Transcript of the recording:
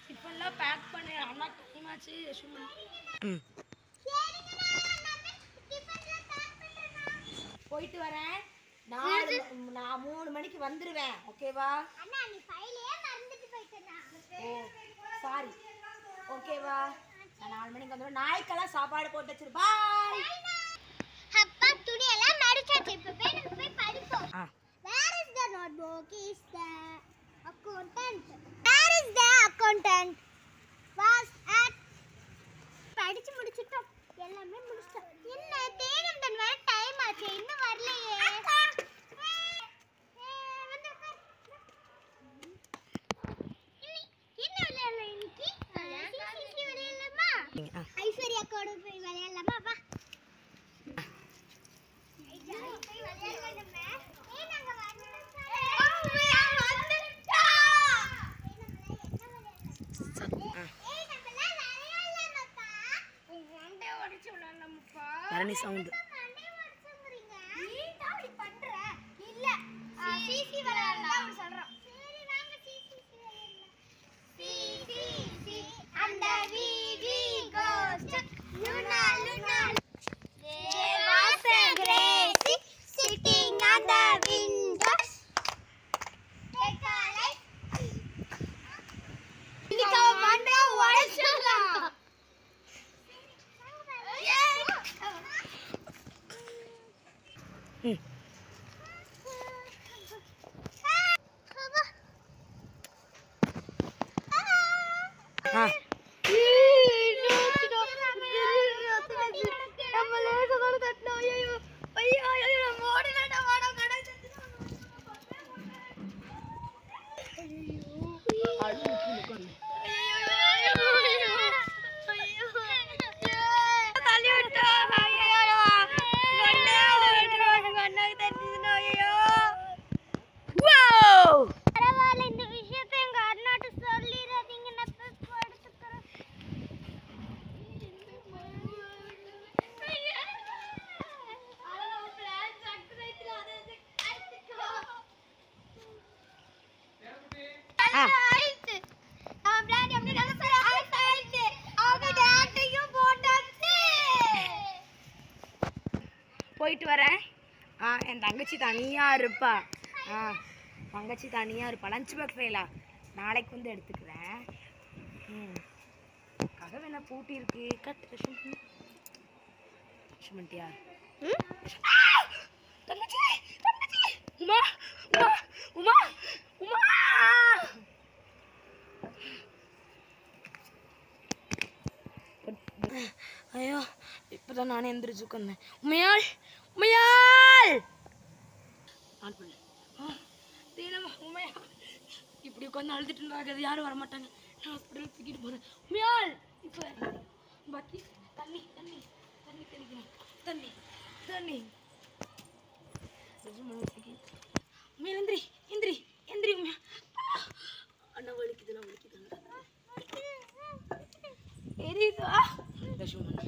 டிஃபன்லாம் back பண்ணு அண்ணா டைமாச்சு சும்மா ம் போயிட்டு வரேன் நாலு ம- நான் மூணு மணிக்கு வந்துருவேன் ஓகேவா அண்ணா நீ ஃபைலே மறந்துட்டு போயிட்டேனா ஓ சாரி ஓகேவா நான் நாலு மணிக்கு வந்துடுவேன் நாய்க்கெல்லாம் சாப்பாடு போட்டு வச்சிரு பாய் அப்பா துணி எல்லாம் மடிச்சாச்சு இப்ப போய் நம்ம போய் படிப்போம் ஆ Where is the notebook? Is the accountant? Where is the accountant? Was at படிச்சு முடிச்சிட்டோம் எல்லாமே முடிச்சிட்டோம் என்ன தேனந்தன் வர டைம் ஆச்சு இன்னும் வரலையே என்ன விளையாடல இன்னைக்கு சிசி விளையாடலாமா நீங்க ஆ ஐஸ்வர்யா கூட போய் விளையாடலாமா வா போய் விளையாடலாம் நம்ம. ஏய், நாங்க வந்துட்டோம் சார். சத் ஆ ஏய், நம்மலாம் விளையாடலாமாப்பா? பரணி சவுண்டு மண்டை உடைச்சுங்கிறீங்க. நீ தான் அப்படி பண்ற. இல்ல. ஆ, சிசி விளையாடலாம். சரி, வாங்க சிசி விளையாடலாம். சிசி, அந்த வீதி goes to Luna, Luna. There was a Gracie sitting on the windows. Take a light. இன்னைக்கு அவன் மண்டையை உடைச்சிடலாம். ம் ஆ Wow! பரவாயில்ல இந்த விஷயத்தை எங்க அண்ணாட்ட சொல்லிடாதீங்க நான் போய் படுத்துக்கிறேன் ஆ போயிட்டு வரேன் ஆ என் தங்கச்சி தனியாக இருப்பா ஆ தங்கச்சி தனியாக இருப்பா லஞ்ச் பேக் ஃபெயிலா நாளைக்கு வந்து எடுத்துக்கிறேன் ம் கதவு என்ன பூட்டி இருக்கு கட் சுமண்டியா தங்கச்சி தங்கச்சி உமா உமா உமா உமா ஐயோ இப்போதான் நானே எந்திரிச்சு உட்காந்தேன் உமையாள் உமையாள் ஆன் பண்ணு ஆ, தினமும் உமையாள் இப்படி உட்காந்து அழுதுட்டு இருந்தாங்க யாரும் வர மாட்டாங்க நான் ஹாஸ்பிட்டல் தூக்கிட்டு போகிறேன் உமையாள் இப்போ பாக்கி தண்ணி தண்ணி தண்ணி தெளிக்கணும் தண்ணி தண்ணி உமையாள் எந்திரி எந்திரி எந்திரி உமையா அண்ணா வலிக்குது நான் வலிக்குது எரியுதா தசுமன்